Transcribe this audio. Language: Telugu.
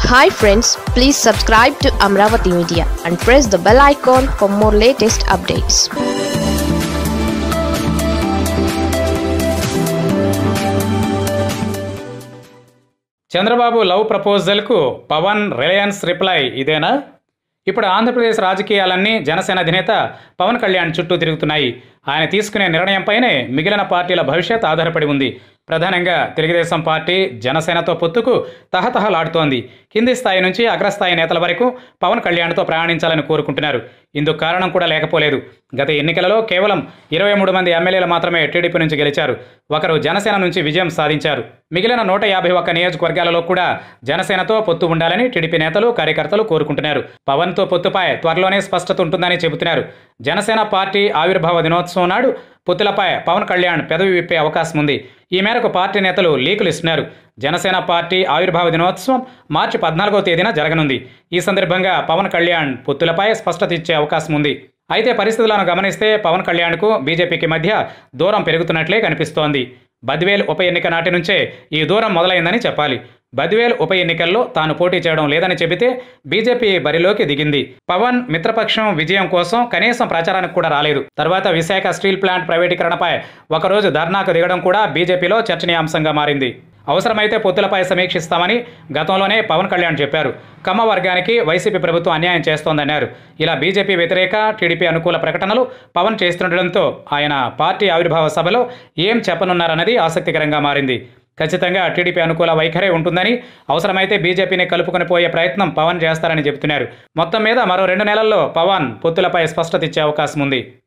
hi friends please subscribe to Amaravati media and press the bell icon for more latest updates Chandrababu love ప్రపోజల్కు Pawan Reliance reply ఇదేనా ఇప్పుడు ఆంధ్రప్రదేశ్ రాజకీయాలన్నీ జనసేన అధినేత పవన్ కళ్యాణ్ చుట్టూ తిరుగుతున్నాయి ఆయన తీసుకునే నిర్ణయంపైనే మిగిలిన పార్టీల భవిష్యత్ ఆధారపడి ఉంది ప్రధానంగా తెలుగుదేశం పార్టీ జనసేనతో పొత్తుకు తహతహలాడుతోంది కింది స్థాయి నుంచి అగ్రస్థాయి నేతల వరకు పవన్ కళ్యాణ్తో ప్రయాణించాలని కోరుకుంటున్నారు ఇందుకు కారణం కూడా లేకపోలేదు గత ఎన్నికలలో కేవలం ఇరవై మూడు మంది ఎమ్మెల్యేలు మాత్రమే టీడీపీ నుంచి గెలిచారు ఒకరు జనసేన నుంచి విజయం సాధించారు మిగిలిన నూట యాభై ఒక్క నియోజకవర్గాలలో కూడా జనసేనతో పొత్తు ఉండాలని టీడీపీ నేతలు కార్యకర్తలు కోరుకుంటున్నారు పవన్తో పొత్తుపై త్వరలోనే స్పష్టత ఉంటుందని చెబుతున్నారు జనసేన పార్టీ ఆవిర్భావ దినోత్సవం నాడు పొత్తులపై పవన్ కళ్యాణ్ పెదవి విప్పే అవకాశం ఉంది ఈ మేరకు పార్టీ నేతలు లీకులు ఇస్తున్నారు జనసేన పార్టీ ఆవిర్భావ దినోత్సవం మార్చి పద్నాలుగో తేదీన జరగనుంది ఈ సందర్భంగా పవన్ కళ్యాణ్ పొత్తులపై స్పష్టత ఇచ్చే అవకాశం ఉంది అయితే పరిస్థితులను గమనిస్తే పవన్ కళ్యాణ్కు బీజేపీకి మధ్య దూరం పెరుగుతున్నట్లే కనిపిస్తోంది బద్వేల్ ఉప ఎన్నిక నాటి నుంచే ఈ దూరం మొదలైందని చెప్పాలి బద్వేల్ ఉప ఎన్నికల్లో తాను పోటీ చేయడం లేదని చెబితే బీజేపీ బరిలోకి దిగింది పవన్ మిత్రపక్షం విజయం కోసం కనీసం ప్రచారానికి కూడా రాలేదు తర్వాత విశాఖ స్టీల్ ప్లాంట్ ప్రైవేటీకరణపై ఒకరోజు ధర్నాకు దిగడం కూడా బీజేపీలో చర్చనీయాంశంగా మారింది అవసరమైతే పొత్తులపై సమీక్షిస్తామని గతంలోనే పవన్ కళ్యాణ్ చెప్పారు కమ్మ వర్గానికి వైసీపీ ప్రభుత్వం అన్యాయం చేస్తోందన్నారు ఇలా బీజేపీ వ్యతిరేక టీడీపీ అనుకూల ప్రకటనలు పవన్ చేస్తుండటంతో ఆయన పార్టీ ఆవిర్భావ సభలో ఏం చెప్పనున్నారన్నది ఆసక్తికరంగా మారింది ఖచ్చితంగా టీడీపీ అనుకూల వైఖరే ఉంటుందని అవసరమైతే బీజేపీని కలుపుకొని పోయే ప్రయత్నం పవన్ చేస్తారని చెబుతున్నారు మొత్తం మీద మరో రెండు నెలల్లో పవన్ పొత్తులపై స్పష్టత ఇచ్చే అవకాశం ఉంది